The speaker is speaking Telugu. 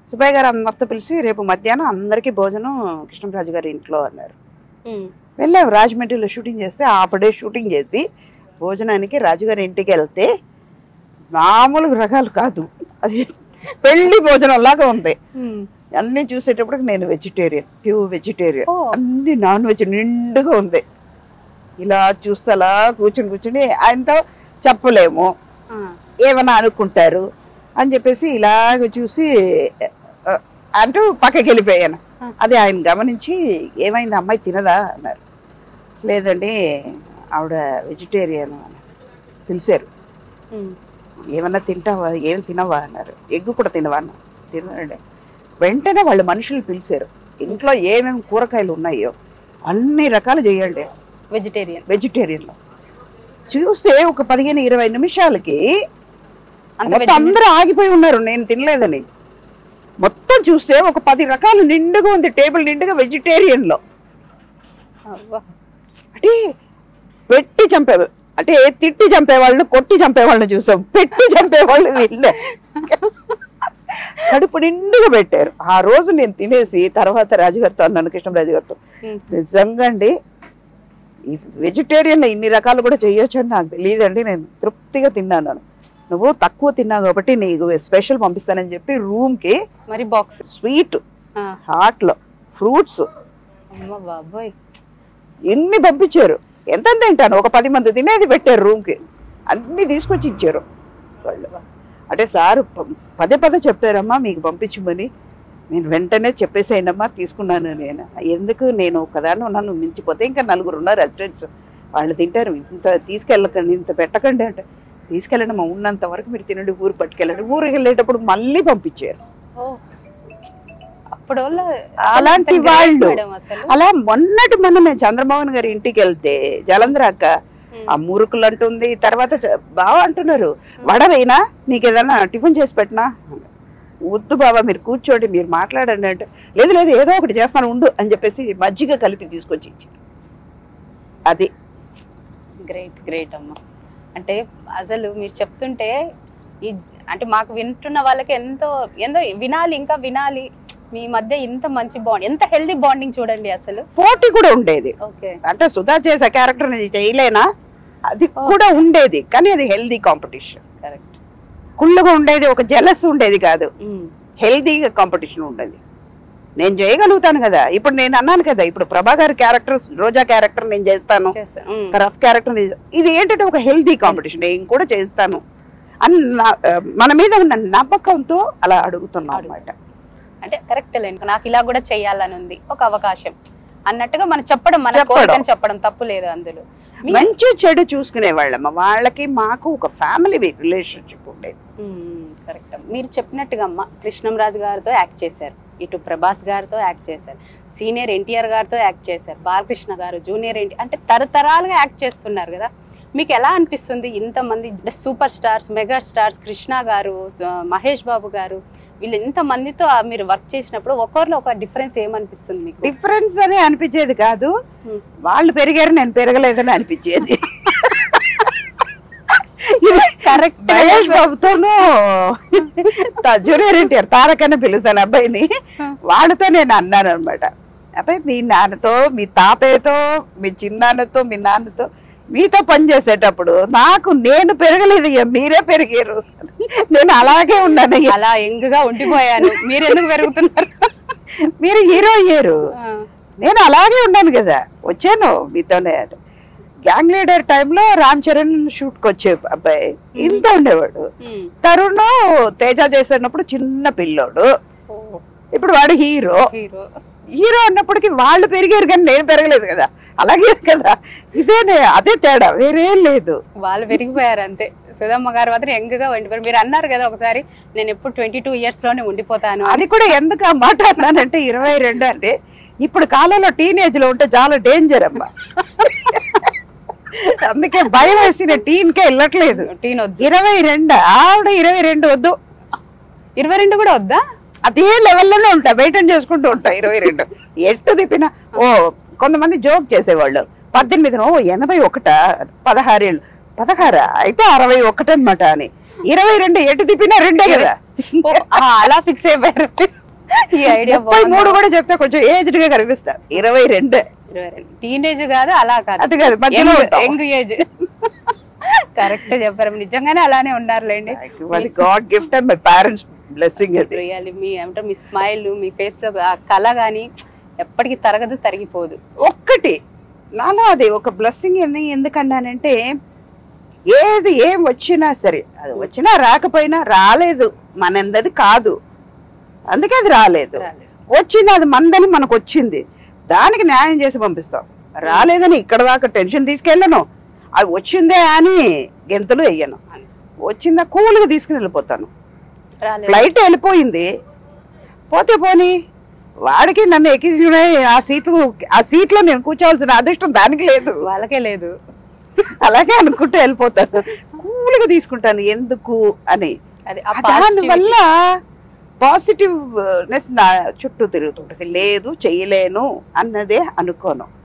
సుబ్బయ్య గారు అందరితో పిలిచి రేపు మధ్యాహ్నం అందరికీ భోజనం కృష్ణరాజు గారి ఇంట్లో అన్నారు ఉమ్. వెళ్ళాం రాజమండ్రిలో షూటింగ్ చేస్తే హాఫ్ డే షూటింగ్ చేసి భోజనానికి రాజుగారి ఇంటికి వెళ్తే మామూలు రకాలు కాదు అది పెళ్లి భోజనం లాగా ఉంది ఉమ్. అన్ని చూసేటప్పటికి నేను వెజిటేరియన్ ప్యూర్ వెజిటేరియన్ ఓ. అన్ని నాన్ వెజ్ నిండుగా ఉంది ఇలా చూస్తే అలా కూర్చుని కూర్చుని ఆయనతో చెప్పలేము ఆ. ఏమన్నా అనుకుంటారు అని చెప్పేసి ఇలాగ చూసి ఆ, అంటూ పక్కకి వెళ్ళిపోయాను ఆ. అది ఆయన గమనించి ఏమైంది అమ్మాయి తినదా అన్నారు లేదండి ఆవిడ వెజిటేరియన్ అని పిలిచారు ఉమ్. ఏమన్నా తింటావా ఏం తినవా అన్నారు ఎగ్గు కూడా తినవా అన్నారు తినండి వెంటనే వాళ్ళు మనుషులు పిలిచారు ఇంట్లో ఏమేమి కూరగాయలు ఉన్నాయో అన్ని రకాలు చేయండి వెజిటేరియన్ వెజిటేరియన్లో చూస్తే ఒక పదిహేను ఇరవై నిమిషాలకి అంత మొత్తం అందరూ ఆగిపోయి ఉన్నారు నేను తినలేదని మొత్తం చూస్తే ఒక పది రకాలు నిండుగా ఉంది టేబుల్ నిండుగా వెజిటేరియన్ లో అవ్వ. అంటే పెట్టి చంపే అంటే తిట్టి చంపే వాళ్ళని కొట్టి చంపే వాళ్ళని చూసాం పెట్టి చంపే వాళ్ళు వీళ్ళే కడుపు నిండుగా పెట్టారు ఆ రోజు నేను తినేసి తర్వాత రాజుగారితో అన్నాను కృష్ణరాజు గారితో ఉమ్. నిజంగా అండి ఈ వెజిటేరియన్ ఇన్ని రకాలు కూడా చేయొచ్చు అని నాకు తెలియదండి నేను తృప్తిగా తిన్నాను నువ్వు తక్కువ తిన్నావు కాబట్టి నీకు స్పెషల్ పంపిస్తానని చెప్పి రూమ్కి మరి బాక్స్ స్వీట్ హాట్లో ఫ్రూట్స్ అమ్మ బాబోయ్ ఎన్ని పంపించారు ఎంత తింటాను ఒక పది మంది తినేది పెట్టారు రూమ్కి అన్ని తీసుకొచ్చి ఇచ్చారు వాళ్ళు అంటే సార్ ప- పదే పదే చెప్పారమ్మా మీకు పంపించమని నేను వెంటనే చెప్పేసేయండమ్మా తీసుకున్నాను నేను ఎందుకు నేను ఒకదాన్ని ఉన్నాను మించిపోతే ఇంకా నలుగురు ఉన్నారు అసిస్టెంట్స్ వాళ్ళు తింటారు ఇంత తీసుకెళ్ళకండి ఇంత పెట్టకండి అంటే తీసుకెళ్ళండి మా ఉన్నంత వరకు మీరు తినండి ఊరు పట్టుకెళ్ళండి ఊరికి వెళ్ళేటప్పుడు మళ్ళీ పంపించారు ఓ అప్పుడు వాళ్ళ అలాంటి ఎంత great వాళ్ళు మేడం అసలు అలా మొన్నటి మొన్న మేము చంద్రమోహన్ గారి ఇంటికి వెళ్తే జలంధ్ర అక్క ఉమ్. ఆ మురుకులు అంటుంది తర్వాత చ- బావ అంటున్నారు వడవేనా నీకు ఏదైనా టిఫిన్ చేసి పెట్టినా వద్దు బాబా మీరు కూర్చోండి మీరు మాట్లాడండి అంటే లేదు లేదు ఏదో ఒకటి చేస్తాను ఉండు అని చెప్పేసి మజ్జిగ కలిపి తీసుకొచ్చి ఇచ్చారు అది గ్రేట్ గ్రేట్ అమ్మ అంటే అసలు మీరు చెప్తుంటే ఈ జ- అంటే మాకు వింటున్న వాళ్ళకి ఎంతో ఎంతో వినాలి ఇంకా వినాలి మీ మధ్య ఇంత మంచి బాండ్ ఎంత హెల్దీ బాండింగ్ చూడండి అసలు పోటీ కూడా ఉండేది ఓకే అంటే సుధా చేసే క్యారెక్టర్ నేను చేయలేనా అది కూడా ఉండేది కానీ అది హెల్దీ కాంపిటీషన్ కరెక్ట్ కుళ్ళుగా ఉండేది ఒక జలస్ ఉండేది కాదు హెల్దీగా కాంపిటీషన్ ఉండేది నేను చేయగలుగుతాను కదా ఇప్పుడు నేను అన్నాను కదా ఇప్పుడు ప్రభాకర్ క్యారెక్టర్ రోజా క్యారెక్టర్ నేను చేస్తాను రఫ్ క్యారెక్టర్ ఇది ఏంటంటే ఒక హెల్దీ కాంపిటీషన్ నేను కూడా చేస్తాను అని నా- ఆ, మన మీద ఉన్న నమ్మకంతో అలా అడుగుతున్నాం అనమాట అంటే కరెక్ట్ లేండి నాకు ఇలా కూడా చెయ్యాలని ఉంది ఒక అవకాశం అన్నట్టుగా మనం చెప్పడం మన చెప్పడం. కోరికని చెప్పడం తప్పు లేదు అందులో మీ- మంచి చెడు చూసుకునే వాళ్ళమ్మ వాళ్ళకి మాకు ఒక ఫ్యామిలీ రిలేషన్షిప్ ఉండేది కరెక్ట్ మీరు చెప్పినట్టుగా అమ్మ కృష్ణంరాజు గారితో యాక్ట్ చేశారు ఇటు ప్రభాస్ గారితో యాక్ట్ చేశారు సీనియర్ ఎన్టీఆర్ గారితో యాక్ట్ చేశారు బాలకృష్ణ గారు జూనియర్ ఎన్టీ అంటే తరతరాలుగా యాక్ట్ చేస్తున్నారు కదా మీకు ఎలా అనిపిస్తుంది ఇంతమంది super stars mega stars Krishna garu స- మహేష్ బాబు గారు వీళ్ళు ఇంత మందితో ఆ మీరు వర్క్ చేసినప్పుడు ఒకరిలో ఒక డిఫరెన్స్ ఏమనిపిస్తుంది మీకు డిఫరెన్స్ అని అనిపించేది కాదు Hmm. వాళ్ళు పెరిగారు నేను పెరగలేదని అనిపించేది ఇది కరెక్ట్ మహేష్ బాబుతోనూ త- జూనియర్ ఎన్టీఆర్ తారక్ అని పిలుస్తాను అబ్బాయిని వాళ్ళతో నేను అన్నాను అనమాట అబ్బాయి మీ నాన్నతో మీ తాతయ్యతో మీ చిన్నాన్నతో మీ నాన్నతో మీతో పని చేసేటప్పుడు నాకు నేను పెరగలేదు అయ్యా, మీరే పెరిగారు నేను అలాగే ఉన్నాను అయ్యా. అలా యంగ్ గా ఉండిపోయాను మీరు ఎందుకు పెరుగుతున్నారు మీరు హీరో అయ్యారు ఆ, నేను అలాగే ఉన్నాను కదా వచ్చాను మీతోనే గ్యాంగ్ లీడర్ టైంలో రామ్ చరణ్ షూట్ కి వచ్చే అబ్బాయి ఇంత ఉండేవాడు ఉమ్. తరుణ్ తేజ చేసేటప్పుడు చిన్న పిల్లోడు ఓ, ఇప్పుడు వాడు హీరో హీరో హీరో అన్నప్పటికీ వాళ్ళు పెరిగారు కానీ నేను పెరగలేదు కదా అలాగే కదా ఇదేనే అదే తేడా వేరేం లేదు వాళ్ళు పెరిగిపోయారు అంతే సుధమ్మ గారు మాత్రం యంగ్ గా ఉండిపోయారు మీరు అన్నారు కదా ఒకసారి నేను ఎప్పుడు ట్వంటీ టూ ఇయర్స్ లోనే ఉండిపోతాను అని. అది కూడా ఎందుకు ఆ మాట అన్నానంటే ఇరవై రెండు అంటే ఇప్పుడు కాలంలో టీనేజ్ లో ఉంటే చాలా డేంజర్ అమ్మా అందుకే భయం వేసిన టీన్ కే వెళ్ళట్లేదు టీన్ వద్దు ఇరవై రెండు ఆవిడ ఇరవై రెండు వద్దు ఇరవై రెండు కూడా వద్దా అదే లెవెల్లోనే ఉంటా వెయిటన్ చేసుకుంటూ ఉంటా ఇరవై రెండు ఎట్టు తిప్పిన ఓ కొంతమంది జోక్ చేసేవాళ్ళు పద్దెనిమిది ఓ ఎనభై ఒకట పదహారేళ్ళు పదహారా అయితే అరవై ఒకటి అనమాట అని ఇరవై రెండు ఎటు తిప్పినా రెండే కదా ఓ, ఆ, అలా ఫిక్స్ అయిపోయారు ఈ ఐడియా ముప్పై మూడు కూడా చెప్తే కొంచెం ఏజ్డ్ గా కనిపిస్తా ఇరవై రెండే టీనేజ్ కాదు అలా కాదు అటు కాదు మధ్యలో ఉంటాం. యంగ్ ఏజ్ కరెక్ట్ చెప్పారు నిజంగానే అలానే ఉన్నారులేండి అది god gift and my parents blessing అది రియల్లీ మీ అంటే మీ స్మైల్ మీ ఫేస్ లో ఆ కళ గానీ ఎప్పటికీ తరగదు తరిగిపోదు ఒక్కటి నాలో అది ఒక బ్లెస్సింగ్ అని ఎందుకన్నానంటే ఏది ఏం వచ్చినా సరే అది వచ్చినా రాకపోయినా రాలేదు మనందది కాదు అందుకే అది రాలేదు వచ్చింది అది మందని మనకు వచ్చింది దానికి న్యాయం చేసి పంపిస్తాం రాలేదని ఇక్కడ దాకా టెన్షన్ తీసుకెళ్ళను అది వచ్చిందే అని గెంతులు వెయ్యను వచ్చిందా కూల్గా తీసుకుని వెళ్ళిపోతాను రాలేదు. ఫ్లైట్ వెళ్ళిపోయింది పోతే పోని వాడికి నన్ను ఎక్కించుకునే ఆ సీట్లు ఆ సీట్లో నేను కూర్చోవాల్సిన అదృష్టం దానికి లేదు వాళ్ళకే లేదు అలాగే అనుకుంటూ వెళ్ళిపోతాను కూల్గా తీసుకుంటాను ఎందుకు అని అది ఆ దాని positivity. వల్ల పాజిటివ్నెస్ నా చుట్టూ తిరుగుతుంటది లేదు చేయలేను అన్నదే అనుకోను